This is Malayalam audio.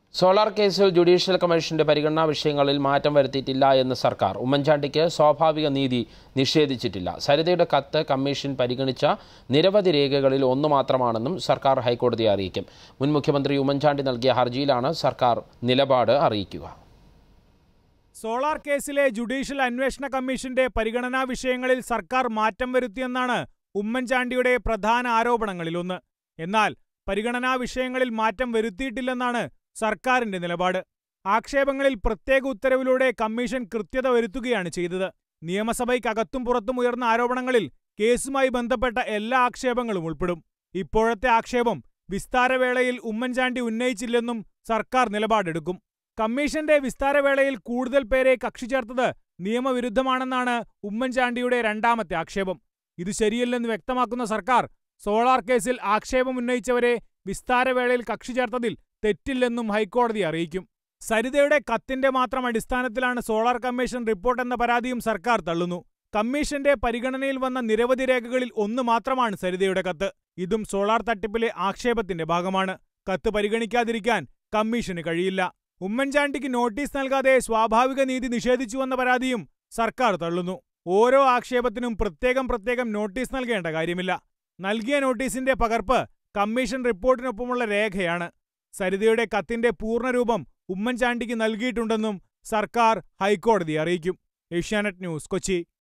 സോളാർ കേസിൽ ജുഡീഷ്യൽ കമ്മീഷന്റെ പരിഗണനാ വിഷയങ്ങളിൽ മാറ്റം വരുത്തിയിട്ടില്ല എന്ന് സർക്കാർ ഉമ്മൻചാണ്ടിക്ക് സ്വാഭാവിക നീതി നിഷേധിച്ചിട്ടില്ല സരിതയുടെ കത്ത് കമ്മീഷൻ പരിഗണിച്ച നിരവധി രേഖകളിൽ ഒന്ന് മാത്രമാണെന്നും സർക്കാർ ഹൈക്കോടതിയെ അറിയിക്കും മുൻ മുഖ്യമന്ത്രി ഉമ്മൻചാണ്ടി നൽകിയ ഹർജിയിലാണ് സർക്കാർ നിലപാട് അറിയിക്കുക സോളാർ കേസിലെ ജുഡീഷ്യൽ അന്വേഷണ കമ്മീഷന്റെ പരിഗണനാ വിഷയങ്ങളിൽ സർക്കാർ മാറ്റം വരുത്തിയെന്നാണ് ഉമ്മൻചാണ്ടിയുടെ പ്രധാന ആരോപണങ്ങളിലൊന്ന് എന്നാൽ പരിഗണനാ വിഷയങ്ങളിൽ മാറ്റം വരുത്തിയിട്ടില്ലെന്നാണ് സർക്കാരിന്റെ നിലപാട് ആക്ഷേപങ്ങളിൽ പ്രത്യേക ഉത്തരവിലൂടെ കമ്മീഷൻ കൃത്യത വരുത്തുകയാണ് ചെയ്തത് നിയമസഭയ്ക്കകത്തും പുറത്തും ഉയർന്ന ആരോപണങ്ങളിൽ കേസുമായി ബന്ധപ്പെട്ട എല്ലാ ആക്ഷേപങ്ങളും ഉൾപ്പെടും ഇപ്പോഴത്തെ ആക്ഷേപം വിസ്താരവേളയിൽ ഉമ്മൻചാണ്ടി ഉന്നയിച്ചില്ലെന്നും സർക്കാർ നിലപാടെടുക്കും കമ്മീഷന്റെ വിസ്താരവേളയിൽ കൂടുതൽ പേരെ കക്ഷി ചേർത്തത് നിയമവിരുദ്ധമാണെന്നാണ് ഉമ്മൻചാണ്ടിയുടെ രണ്ടാമത്തെ ആക്ഷേപം ഇത് ശരിയല്ലെന്ന് വ്യക്തമാക്കുന്ന സർക്കാർ സോളാർ കേസിൽ ആക്ഷേപം ഉന്നയിച്ചവരെ വിസ്താരവേളയിൽ കക്ഷി ചേർത്തതിൽ തെറ്റില്ലെന്നും ഹൈക്കോടതി അറിയിക്കും സരിതയുടെ കത്തിന്റെ മാത്രം അടിസ്ഥാനത്തിലാണ് സോളാർ കമ്മീഷൻ റിപ്പോർട്ട് എന്ന പരാതിയും സർക്കാർ തള്ളുന്നു കമ്മീഷന്റെ പരിഗണനയിൽ വന്ന നിരവധി രേഖകളിൽ ഒന്ന് മാത്രമാണ് സരിതയുടെ കത്ത് ഇതും സോളാർ തട്ടിപ്പിലെ ആക്ഷേപത്തിന്റെ ഭാഗമാണ് കത്ത് പരിഗണിക്കാതിരിക്കാൻ കമ്മീഷന് കഴിയില്ല ഉമ്മൻചാണ്ടിക്ക് നോട്ടീസ് നൽകാതെ സ്വാഭാവിക നീതി നിഷേധിച്ചുവെന്ന പരാതിയും സർക്കാർ തള്ളുന്നു ഓരോ ആക്ഷേപത്തിനും പ്രത്യേകം പ്രത്യേകം നോട്ടീസ് നൽകേണ്ട കാര്യമില്ല നൽകിയ നോട്ടീസിന്റെ പകർപ്പ് കമ്മീഷൻ റിപ്പോർട്ടിനൊപ്പമുള്ള രേഖയാണ് സരിതയുടെ കത്തിന്റെ പൂർണ്ണരൂപം ഉമ്മൻചാണ്ടിക്ക് നൽകിയിട്ടുണ്ടെന്നും സർക്കാർ ഹൈക്കോടതിയെ അറിയിക്കും ഏഷ്യാനെറ്റ് ന്യൂസ് കൊച്ചി